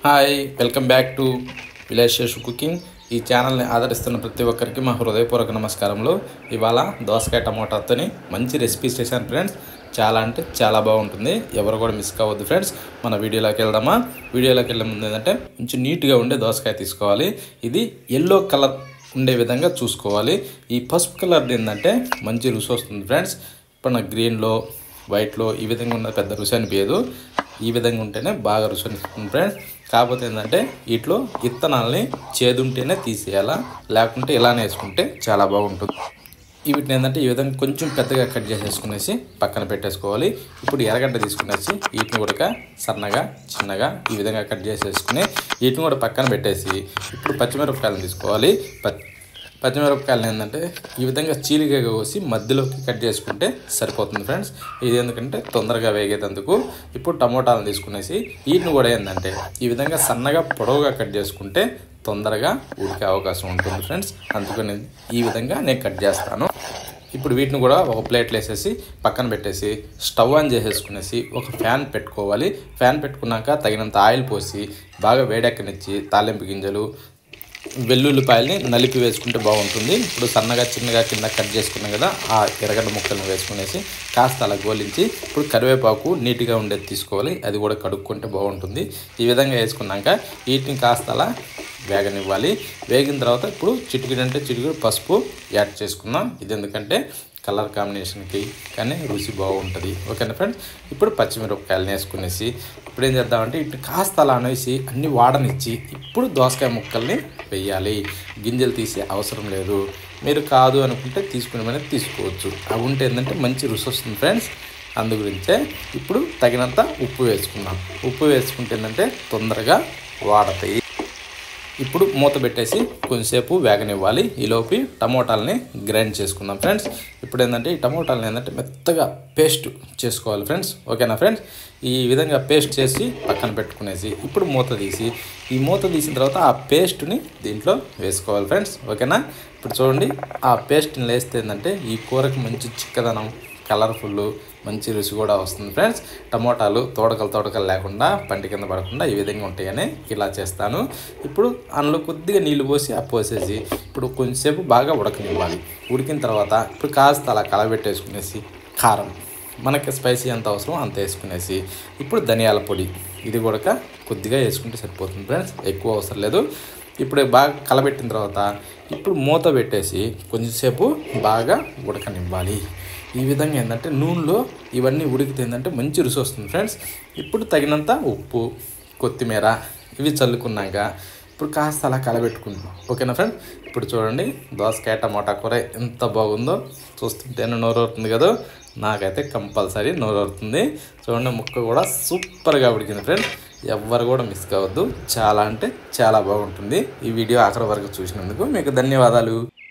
hi welcome back to village Seshu cooking ఈ ఛానల్ని ఆదరిస్తున్న ప్రతి ఒక్కరికి మా హృదయపూర్వక నమస్కారములు ఇవాళ దోసకాయ టమోటాతోని మంచి రెసిపీస్ చేశాను ఫ్రెండ్స్ చాలా అంటే చాలా బాగుంటుంది ఎవరు కూడా మిస్ కావద్దు ఫ్రెండ్స్ మన వీడియోలోకి వెళ్దామా వీడియోలోకి వెళ్ళే ముందు ఏంటంటే కొంచెం నీట్గా ఉండే దోసకాయ తీసుకోవాలి ఇది ఎల్లో కలర్ ఉండే విధంగా చూసుకోవాలి ఈ పసుపు కలర్ ఏంటంటే మంచి రుచి వస్తుంది ఫ్రెండ్స్ ఇప్పుడు నాకు గ్రీన్లో వైట్లో ఈ విధంగా ఉన్న పెద్ద రుచి అనిపించదు ఈ విధంగా ఉంటేనే బాగా రుచి అనిపిస్తుంది ఫ్రెండ్స్ కాకపోతే ఏంటంటే వీటిలో విత్తనాలని చేదుంటేనే తీసేయాలా లేకుంటే ఇలానే వేసుకుంటే చాలా బాగుంటుంది వీటిని ఏంటంటే ఈ విధంగా కొంచెం పెద్దగా కట్ చేసేసుకునేసి పక్కన పెట్టేసుకోవాలి ఇప్పుడు ఎర్రగడ్డ తీసుకునేసి వీటిని కూడా సన్నగా చిన్నగా ఈ విధంగా కట్ చేసేసుకుని వీటిని కూడా పక్కన పెట్టేసి ఇప్పుడు పచ్చిమిరపకాయలు తీసుకోవాలి పచ్చి పచ్చిమిరపకాయలు ఏంటంటే ఈ విధంగా చీలిగా కోసి మధ్యలోకి కట్ చేసుకుంటే సరిపోతుంది ఫ్రెండ్స్ ఇది ఎందుకంటే తొందరగా వేగేటందుకు ఇప్పుడు టమోటాలను తీసుకునేసి వీటిని కూడా ఏంటంటే ఈ విధంగా సన్నగా పొడవుగా కట్ చేసుకుంటే తొందరగా ఉడికే అవకాశం ఉంటుంది ఫ్రెండ్స్ అందుకని ఈ విధంగా నేను కట్ చేస్తాను ఇప్పుడు వీటిని కూడా ఒక ప్లేట్లో వేసేసి పక్కన పెట్టేసి స్టవ్ ఆన్ చేసేసుకునేసి ఒక ఫ్యాన్ పెట్టుకోవాలి ఫ్యాన్ పెట్టుకున్నాక తగినంత ఆయిల్ పోసి బాగా వేడెక్కనిచ్చి తాలింపు గింజలు వెల్లుల్లిపాయల్ని నలిపి వేసుకుంటే బాగుంటుంది ఇప్పుడు సన్నగా చిన్నగా కింద కట్ చేసుకున్నాం కదా ఆ ఎర్రగడ్డ ముక్కలను వేసుకునేసి కాస్త అలా గోలించి ఇప్పుడు కరివేపాకు నీట్గా ఉండేది తీసుకోవాలి అది కూడా కడుక్కుంటే బాగుంటుంది ఈ విధంగా వేసుకున్నాక వీటిని కాస్త అలా వేగనివ్వాలి వేగిన తర్వాత ఇప్పుడు చిటికెడు అంటే చిటికెడు పసుపు యాడ్ చేసుకుందాం ఇది ఎందుకంటే కలర్ కాంబినేషన్కి కానీ రుచి బాగుంటుంది ఓకేనా ఫ్రెండ్స్ ఇప్పుడు పచ్చిమిరపకాయలు వేసుకునేసి ఇప్పుడు ఏం చేద్దామంటే ఇటు కాస్త అలా అనేసి అన్ని వాడనిచ్చి ఇప్పుడు దోసకాయ ముక్కల్ని వేయాలి గింజలు తీసే అవసరం లేదు మీరు కాదు అనుకుంటే తీసుకునే తీసుకోవచ్చు అవి ఉంటే ఏంటంటే మంచి రుచి వస్తుంది ఫ్రెండ్స్ అందు గురించే ఇప్పుడు తగినంత ఉప్పు వేసుకుందాం ఉప్పు వేసుకుంటే ఏంటంటే తొందరగా వాడతాయి ఇప్పుడు మూత పెట్టేసి కొంచెంసేపు వేగనివ్వాలి ఈలోపు టమోటాలని గ్రైండ్ చేసుకుందాం ఫ్రెండ్స్ ఇప్పుడు ఏంటంటే ఈ టమోటాలని ఏంటంటే మెత్తగా పేస్ట్ చేసుకోవాలి ఫ్రెండ్స్ ఓకేనా ఫ్రెండ్స్ ఈ విధంగా పేస్ట్ చేసి పక్కన పెట్టుకునేసి ఇప్పుడు మూత తీసి ఈ మూత తీసిన తర్వాత ఆ పేస్ట్ని దీంట్లో వేసుకోవాలి ఫ్రెండ్స్ ఓకేనా ఇప్పుడు చూడండి ఆ పేస్ట్ని వేస్తే ఏంటంటే ఈ కూరకి మంచి చిక్కదనం కలర్ఫుల్ మంచి రుచి కూడా వస్తుంది ఫ్రెండ్స్ టమోటాలు తోడకలు తోడకలు లేకుండా పంటి కింద పడకుండా ఈ విధంగా ఉంటాయని ఇలా చేస్తాను ఇప్పుడు అందులో కొద్దిగా నీళ్లు పోసి ఆ పోసేసి ఇప్పుడు కొంచెంసేపు బాగా ఉడకనివ్వాలి ఉడికిన తర్వాత ఇప్పుడు కాస్త అలా కలబెట్టేసుకునేసి కారం మనకి స్పైసీ ఎంత అవసరం అంత వేసుకునేసి ఇప్పుడు ధనియాల పొడి ఇది కూడా కొద్దిగా వేసుకుంటే సరిపోతుంది ఫ్రెండ్స్ ఎక్కువ అవసరం లేదు ఇప్పుడు బాగా కలబెట్టిన తర్వాత ఇప్పుడు మూత పెట్టేసి కొంచెంసేపు బాగా ఉడకనివ్వాలి ఈ విధంగా ఏంటంటే నూనెలో ఇవన్నీ ఉడికితే ఏంటంటే మంచి రుచి వస్తుంది ఫ్రెండ్స్ ఇప్పుడు తగినంత ఉప్పు కొత్తిమీర ఇవి చల్లుకున్నాక ఇప్పుడు కాస్త అలా కలబెట్టుకుంటాం ఓకేనా ఫ్రెండ్ ఇప్పుడు చూడండి దోసకాయ టమాటా కూర ఎంత బాగుందో చూస్తుంటేనే నోరవుతుంది కదా నాకైతే కంపల్సరీ నోరవుతుంది చూడండి ముక్క కూడా సూపర్గా ఉడికింది ఫ్రెండ్ ఎవ్వరు కూడా మిస్ కావద్దు చాలా అంటే చాలా బాగుంటుంది ఈ వీడియో ఆఖరి వరకు చూసినందుకు మీకు ధన్యవాదాలు